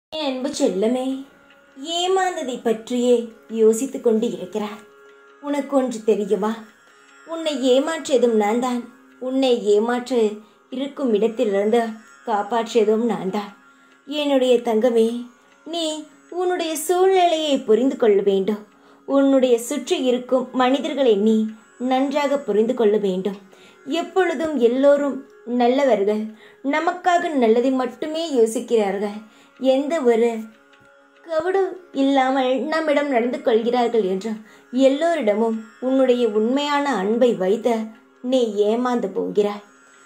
என் அன்பு செல்லமே ஏமாந்ததை பற்றியே யோசித்துக் கொண்டு இருக்கிறார் உனக்கு ஒன்று தெரியுமா உன்னை ஏமாற்றியதும் நான் தான் உன்னை ஏமாற்ற இருக்கும் இடத்திலிருந்து காப்பாற்றியதும் நான் தான் என்னுடைய தங்கமே நீ உன்னுடைய சூழ்நிலையை புரிந்து கொள்ள வேண்டும் உன்னுடைய சுற்றி இருக்கும் மனிதர்களை நீ நன்றாக புரிந்து கொள்ள வேண்டும் எப்பொழுதும் எல்லோரும் நல்லவர்கள் நமக்காக நல்லதை மட்டுமே யோசிக்கிறார்கள் எந்த ஒரு கவடு இல்லாமல் நம்மிடம் நடந்து கொள்கிறார்கள் என்றும் எல்லோரிடமும் உன்னுடைய உண்மையான அன்பை வைத்த நீ ஏமாந்து போகிறாய்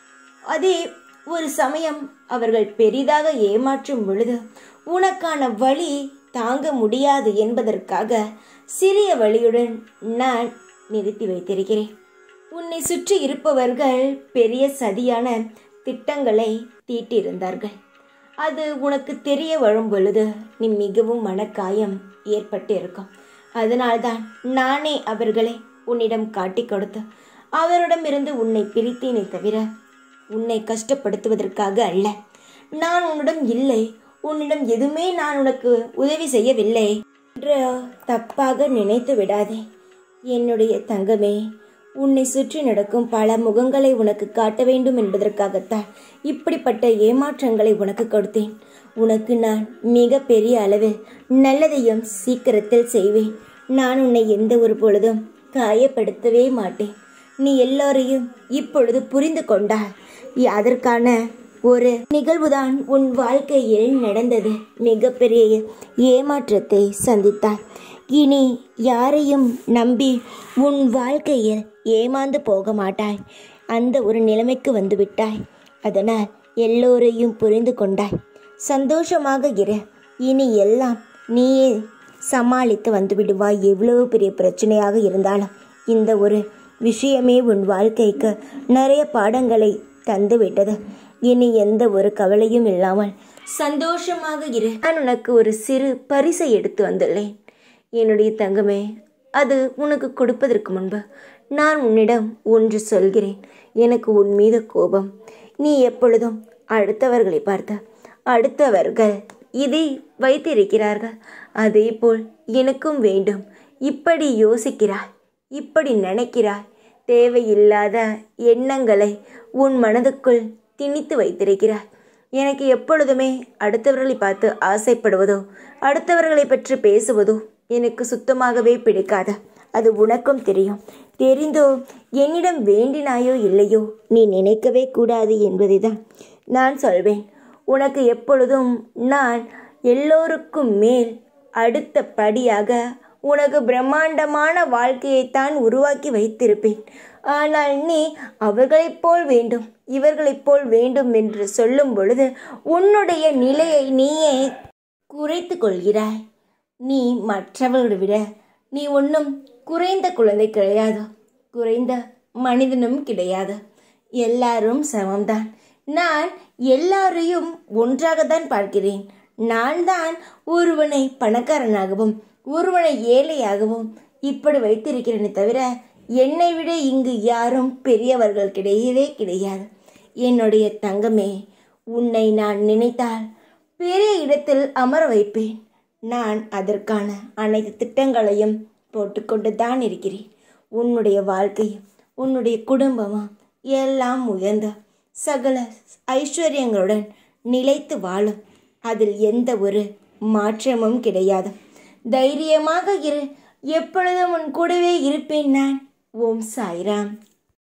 அதே ஒரு சமயம் அவர்கள் பெரிதாக ஏமாற்றும் பொழுது உனக்கான வழி தாங்க முடியாது என்பதற்காக சிறிய வழியுடன் நான் நிறுத்தி வைத்திருக்கிறேன் உன்னை சுற்றி இருப்பவர்கள் பெரிய சதியான திட்டங்களை தீட்டியிருந்தார்கள் அது உனக்கு தெரிய வரும் பொழுது நீ மிகவும் மனக்காயம் ஏற்பட்டு இருக்கும் அதனால்தான் நானே அவர்களை உன்னிடம் காட்டிக் கொடுத்து அவரிடமிருந்து உன்னை பிரித்தேனே தவிர உன்னை கஷ்டப்படுத்துவதற்காக அல்ல நான் உன்னிடம் இல்லை உன்னிடம் எதுவுமே நான் உனக்கு உதவி செய்யவில்லை என்று தப்பாக நினைத்து விடாதே என்னுடைய தங்கமே உன்னை சுற்றி நடக்கும் பல முகங்களை உனக்கு காட்ட வேண்டும் என்பதற்காகத்தான் இப்படிப்பட்ட ஏமாற்றங்களை உனக்கு கொடுத்தேன் உனக்கு நான் மிக பெரிய அளவில் நல்லதையும் சீக்கிரத்தில் செய்வேன் நான் உன்னை எந்த ஒரு பொழுதும் காயப்படுத்தவே மாட்டேன் நீ எல்லோரையும் இப்பொழுது புரிந்து கொண்டாய் அதற்கான ஒரு நிகழ்வுதான் உன் வாழ்க்கையில் நடந்தது மிகப்பெரிய ஏமாற்றத்தை சந்தித்தாய் இனி யாரையும் நம்பி உன் வாழ்க்கையில் ஏமாந்து போக மாட்டாய் அந்த ஒரு நிலைமைக்கு வந்து விட்டாய் அதனால் எல்லோரையும் புரிந்து கொண்டாய் சந்தோஷமாக இரு இனி எல்லாம் நீயே சமாளித்து வந்து விடுவாய் எவ்வளவு பெரிய பிரச்சனையாக இருந்தாலும் இந்த ஒரு விஷயமே உன் வாழ்க்கைக்கு நிறைய பாடங்களை தந்து விட்டது இனி எந்த ஒரு கவலையும் இல்லாமல் சந்தோஷமாக இரு நான் உனக்கு ஒரு சிறு பரிசை எடுத்து வந்துள்ளேன் என்னுடைய தங்கமே அது உனக்கு கொடுப்பதற்கு முன்பு நான் உன்னிடம் ஒன்று சொல்கிறேன் எனக்கு உன் மீது கோபம் நீ எப்பொழுதும் அடுத்தவர்களை பார்த்த அடுத்தவர்கள் இதை வைத்திருக்கிறார்கள் அதே போல் எனக்கும் வேண்டும் இப்படி யோசிக்கிறாய் இப்படி நினைக்கிறாய் தேவையில்லாத எண்ணங்களை உன் மனதுக்குள் திணித்து வைத்திருக்கிறாய் எனக்கு எப்பொழுதுமே அடுத்தவர்களை பார்த்து ஆசைப்படுவதோ அடுத்தவர்களை பற்றி பேசுவதோ எனக்கு சுத்தமாகவே பிடிக்காது அது உனக்கும் தெரியும் தெரிந்தோ என்னிடம் வேண்டினாயோ இல்லையோ நீ நினைக்கவே கூடாது என்பதை தான் நான் சொல்வேன் உனக்கு எப்பொழுதும் நான் எல்லோருக்கும் மேல் அடுத்த படியாக உனக்கு பிரம்மாண்டமான வாழ்க்கையைத்தான் உருவாக்கி வைத்திருப்பேன் ஆனால் நீ அவர்களைப் போல் வேண்டும் இவர்களைப் போல் வேண்டும் என்று சொல்லும் பொழுது உன்னுடைய நிலையை நீயே குறைத்து கொள்கிறாய் நீ மற்றவர்களை விட நீ ஒன்றும் குறைந்த குழந்தை கிடையாது குறைந்த மனிதனும் கிடையாது எல்லாரும் சமம்தான் நான் எல்லாரையும் ஒன்றாகத்தான் பார்க்கிறேன் நான் தான் ஒருவனை பணக்காரனாகவும் ஒருவனை ஏழையாகவும் இப்படி வைத்திருக்கிறேனே தவிர என்னை விட இங்கு யாரும் பெரியவர்கள் கிடையவே கிடையாது என்னுடைய தங்கமே உன்னை நான் நினைத்தால் பெரிய இடத்தில் அமர வைப்பேன் நான் அதற்கான அனைத்து திட்டங்களையும் போட்டுக்கொண்டு தான் இருக்கிறேன் உன்னுடைய வாழ்க்கையும் உன்னுடைய குடும்பமும் எல்லாம் உயர்ந்த சகல ஐஸ்வர்யங்களுடன் நிலைத்து வாழும் அதில் எந்த ஒரு மாற்றமும் கிடையாது தைரியமாக இரு எப்பொழுதும் உன் கூடவே இருப்பேன் நான் ஓம் சாய்ராம்